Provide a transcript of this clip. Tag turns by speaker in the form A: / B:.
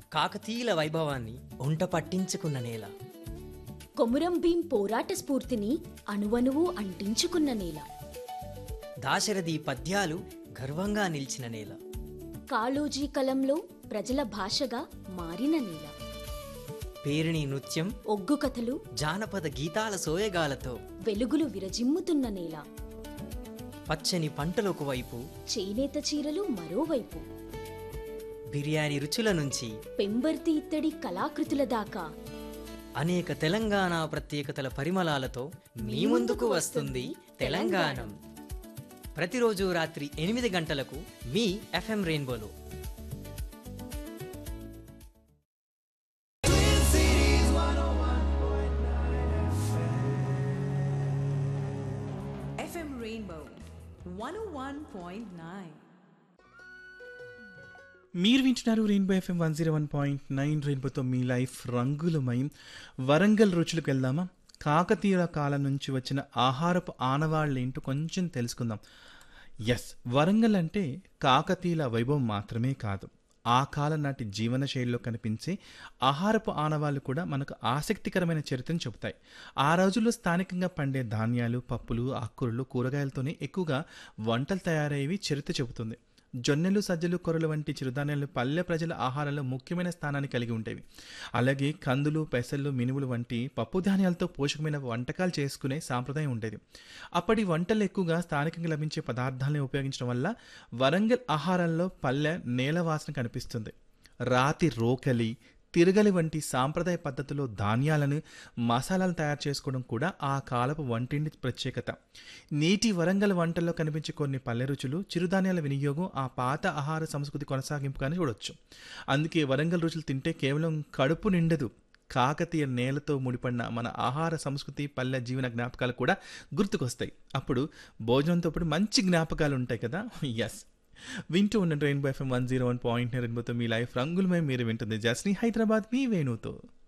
A: కాకతీయుల వైభవాన్ని ఒంట పట్టించుకున్న నేల
B: కొమురం భీం పోరాట స్ఫూర్తిని అణువణువు అంటించుకున్న నేల
A: దాశరథి పద్యాలు గర్వంగా నిలిచిన నేల
B: కాళోజీ కలంలో ప్రజల భాషగా మారిన నేల
A: పేరిణి నృత్యం
B: ఒగ్గు కథలు
A: జానపద గీతాల సోయగాలతో
B: వెలుగులు విరజిమ్ముతున్న నేల
A: పచ్చని పంటలకు వైపు
B: చేనేత చీరలు మరోవైపు
A: బిర్యానీ రుచుల నుంచి
B: పెంబర్తి ఇత్తడి కళాకృతుల దాకా
A: అనేక తెలంగాణ ప్రత్యేకతల పరిమళాలతో మీ ముందుకు వస్తుంది తెలంగాణం ప్రతిరోజు రాత్రి ఎనిమిది గంటలకు మీ ఎఫ్ఎం రెయిన్బోలో
C: FM Rainbow 101.9.
D: మీరు వింటున్నారు Rainbow FM one zero one point nine రెయిన్బోతో మీ లైఫ్ రంగులమయం వరంగల్ రుచులకు వెళ్దామా కాకతీయుల కాలం నుంచి వచ్చిన ఆహారపు ఆనవాళ్ళు ఏంటో కొంచెం తెలుసుకుందాం ఎస్ వరంగల్ అంటే కాకతీయుల వైభవం మాత్రమే కాదు ఆ కాలం నాటి జీవన శైలిలో కనిపించే ఆహారపు ఆనవాళ్ళు కూడా మనకు ఆసక్తికరమైన చరిత్రను చెబుతాయి ఆ రోజుల్లో స్థానికంగా పండే ధాన్యాలు పప్పులు ఆకుకూరలు కూరగాయలతోనే ఎక్కువగా వంటలు తయారయ్యేవి చరిత్ర చెబుతుంది జొన్నెలు సజ్జలు కొరలు వంటి చిరుధాన్యాలు పల్లె ప్రజల ఆహారంలో ముఖ్యమైన స్థానాన్ని కలిగి ఉండేవి అలాగే కందులు పెసళ్ళు మినుములు వంటి పప్పు ధాన్యాలతో పోషకమైన వంటకాలు చేసుకునే సాంప్రదాయం ఉండేది అప్పటి వంటలు ఎక్కువగా స్థానికంగా లభించే పదార్థాలను ఉపయోగించడం వల్ల వరంగల్ ఆహారంలో పల్లె నేల వాసన కనిపిస్తుంది రాతి రోకలి తిరగలి వంటి సాంప్రదాయ పద్ధతిలో ధాన్యాలను మసాలాలు తయారు చేసుకోవడం కూడా ఆ కాలపు వంటింటి ప్రత్యేకత నేటి వరంగల్ వంటల్లో కనిపించే కొన్ని పల్లె రుచులు చిరుధాన్యాల వినియోగం ఆ పాత ఆహార సంస్కృతి కొనసాగింపుగానే చూడొచ్చు అందుకే వరంగల్ రుచులు తింటే కేవలం కడుపు నిండదు కాకతీయ నేలతో ముడిపడిన మన ఆహార సంస్కృతి పల్లె జీవన జ్ఞాపకాలు కూడా గుర్తుకొస్తాయి అప్పుడు భోజనంతో పాటు మంచి జ్ఞాపకాలు ఉంటాయి కదా ఎస్ వింటూ ఉన్న Rainbow FM one zero one point రెయిన్బోతో మీ లైఫ్ రంగులమే మీరు వింటుంది జస్ని హైదరాబాద్ మీ వేణుతో